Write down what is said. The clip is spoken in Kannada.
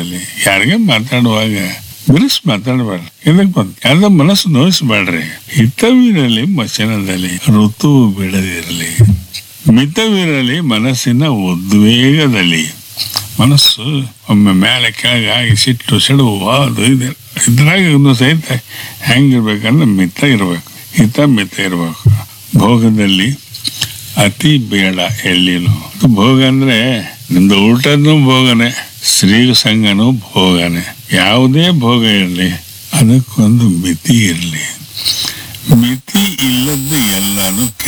ಮಾತಾಡಲಿ ಯಾರಿಗೆ ಮಾತಾಡುವಾಗ ಬಿರುಸ್ ಮಾತಾಡಬೇಡ್ರಿ ಇದಕ್ಕೆ ಬಂದು ಯಾರ್ದ ಮನಸ್ಸು ನೋಯಿಸ್ಬೇಡ್ರಿ ಹಿತವಿರಲಿ ವಚನದಲ್ಲಿ ಋತು ಬಿಡದಿರಲಿ ಮಿತವಿರಲಿ ಮನಸ್ಸಿನ ಉದ್ವೇಗದಲ್ಲಿ ಮನಸ್ಸು ಒಮ್ಮೆ ಮೇಲೆ ಕೆಳಗೆ ಆಗಿ ಸಿಟ್ಟು ಸಿಡುವು ಅದು ಇದು ಇದ್ರಾಗ ಒಂದು ಸಹಿತ ಹೆಂಗಿರ್ಬೇಕಂದ್ರೆ ಮಿತ ಇರಬೇಕು ಹಿತ ಮಿತ ಇರಬೇಕು ಭೋಗದಲ್ಲಿ ಅತಿ ಬೇಡ ಎಳ್ಳಿನು ಭೋಗ ಅಂದ್ರೆ ನಿಮ್ದು ಊಟದ್ದು ಭೋಗನೆ ಸ್ತ್ರೀ ಸಂಗನೂ ಭೋಗನೆ ಯಾವುದೇ ಭೋಗ ಇರಲಿ ಅದಕ್ಕೊಂದು ಮಿತಿ ಇರಲಿ ಮಿತಿ ಇಲ್ಲದ್ದು ಎಲ್ಲಾನು